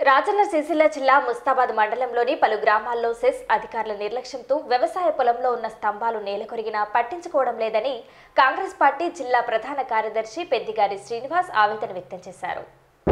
రాజన్న సిరిసిల్ల జిల్లా ముస్తాబాద్ మండలంలోని పలు గ్రామాల్లో సెస్ అధికారుల నిర్లక్ష్యంతో వ్యవసాయ పొలంలో ఉన్న స్తంభాలు నేలకొరిగినా పట్టించుకోవడం లేదని కాంగ్రెస్ పార్టీ జిల్లా ప్రధాన కార్యదర్శి పెద్దిగారి శ్రీనివాస్ ఆవేదన వ్యక్తం చేశారు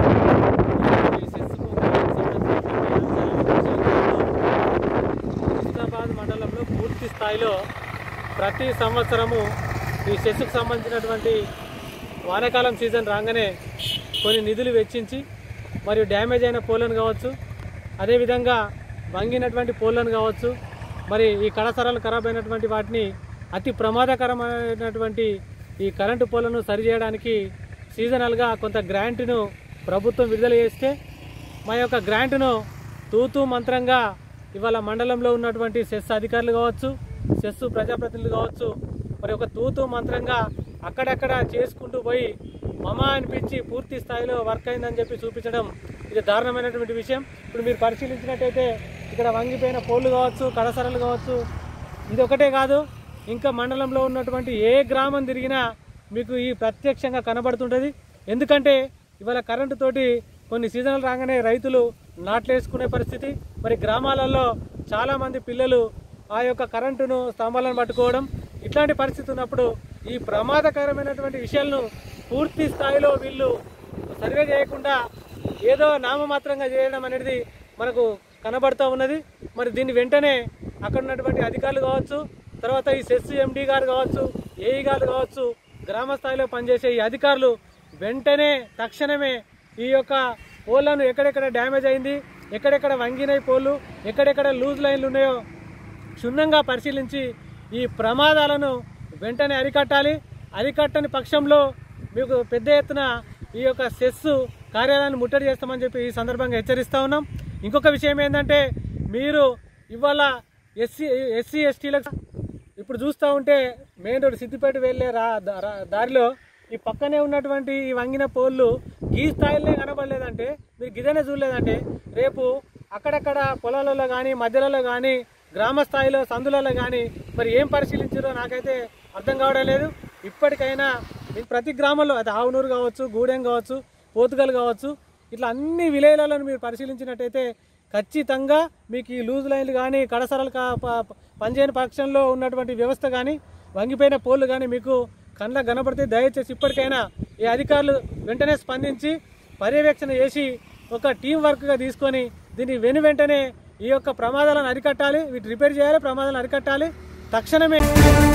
హుస్నాబాద్ మండలంలో పూర్తి స్థాయిలో ప్రతి సంవత్సరము ఈ సెస్సుకు సంబంధించినటువంటి వానాకాలం సీజన్ రాగానే కొన్ని నిధులు వెచ్చించి మరియు డ్యామేజ్ అయిన పోలను కావచ్చు అదేవిధంగా వంగినటువంటి పోలను కావచ్చు మరి ఈ కళసరాలు ఖరాబ్ అయినటువంటి వాటిని అతి ప్రమాదకరమైనటువంటి ఈ కరెంటు పోలను సరిచేయడానికి సీజనల్గా కొంత గ్రాంట్ను ప్రభుత్వం విడుదల చేస్తే మా యొక్క గ్రాంట్ను తూతూ మంత్రంగా ఇవాళ మండలంలో ఉన్నటువంటి సెస్ అధికారులు కావచ్చు సెస్ ప్రజాప్రతినిధులు కావచ్చు మరి ఒక తూతూ మంత్రంగా అక్కడక్కడ చేసుకుంటూ పోయి మమా అనిపించి పూర్తి స్థాయిలో వర్క్ అయిందని చెప్పి చూపించడం ఇది దారుణమైనటువంటి విషయం ఇప్పుడు మీరు పరిశీలించినట్టయితే ఇక్కడ వంగిపోయిన పోళ్ళు కావచ్చు కడసరలు కావచ్చు ఇది ఒకటే కాదు ఇంకా మండలంలో ఉన్నటువంటి ఏ గ్రామం తిరిగినా మీకు ఈ ప్రత్యక్షంగా కనబడుతుంటుంది ఎందుకంటే ఇవాళ కరెంటు తోటి కొన్ని సీజన్లు రాగానే రైతులు నాట్లేసుకునే పరిస్థితి మరి గ్రామాలలో చాలామంది పిల్లలు ఆ యొక్క కరెంటును స్తంభాలను పట్టుకోవడం ఇట్లాంటి పరిస్థితి ఉన్నప్పుడు ఈ ప్రమాదకరమైనటువంటి విషయాలను పూర్తి స్థాయిలో వీళ్ళు సర్వే చేయకుండా ఏదో నామమాత్రంగా చేయడం అనేది మనకు కనబడుతూ ఉన్నది మరి దీన్ని వెంటనే అక్కడ ఉన్నటువంటి అధికారులు కావచ్చు తర్వాత ఈ సెస్ ఎండి గారు కావచ్చు ఏఈ గారు కావచ్చు గ్రామ స్థాయిలో పనిచేసే ఈ అధికారులు వెంటనే తక్షణమే ఈ యొక్క పోల్లను ఎక్కడెక్కడ డ్యామేజ్ అయింది ఎక్కడెక్కడ వంగినాయి పోళ్ళు ఎక్కడెక్కడ లూజ్ లైన్లు ఉన్నాయో క్షుణ్ణంగా పరిశీలించి ఈ ప్రమాదాలను వెంటనే అరికట్టాలి అరికట్టని పక్షంలో మీకు పెద్ద ఎత్తున ఈ యొక్క సెస్ కార్యాలయాన్ని ముట్టడి చేస్తామని చెప్పి ఈ సందర్భంగా హెచ్చరిస్తా ఉన్నాం ఇంకొక విషయం ఏంటంటే మీరు ఇవాళ ఎస్సీ ఎస్సీ ఎస్టీలకు ఇప్పుడు చూస్తూ ఉంటే మెయిన్ రోడ్ సిద్దిపేట వెళ్ళే రా దా- రా- దారిలో ఈ పక్కనే ఉన్నటువంటి ఈ వంగిన పోళ్ళు ఈ స్థాయిలోనే కనబడలేదంటే మీరు గిదనే చూడలేదంటే రేపు అక్కడక్కడ పొలాలలో కానీ మధ్యలలో కానీ గ్రామ స్థాయిలో సందులలో కానీ మరి ఏం పరిశీలించారో నాకైతే అర్థం కావడం లేదు ఇప్పటికైనా మీకు ప్రతి గ్రామంలో అది ఆవునూరు కావచ్చు గూడెం కావచ్చు పోతుగల్ కావచ్చు ఇట్లా అన్ని విలేజ్లను మీరు పరిశీలించినట్టయితే ఖచ్చితంగా మీకు ఈ లూజ్ లైన్లు కానీ కడసరలు కా ప- ప- పనిచేయని పక్షంలో ఉన్నటువంటి వ్యవస్థ కానీ వంగిపోయిన పోళ్ళు కానీ మీకు కళ్ళ కనబడితే దయచేసి ఇప్పటికైనా ఈ అధికారులు వెంటనే స్పందించి పర్యవేక్షణ చేసి ఒక టీం వర్క్గా తీసుకొని దీన్ని వెను వెంటనే ఈ యొక్క ప్రమాదాలను అరికట్టాలి వీటి రిపేర్ చేయాలి ప్రమాదాలను అరికట్టాలి తక్షణమే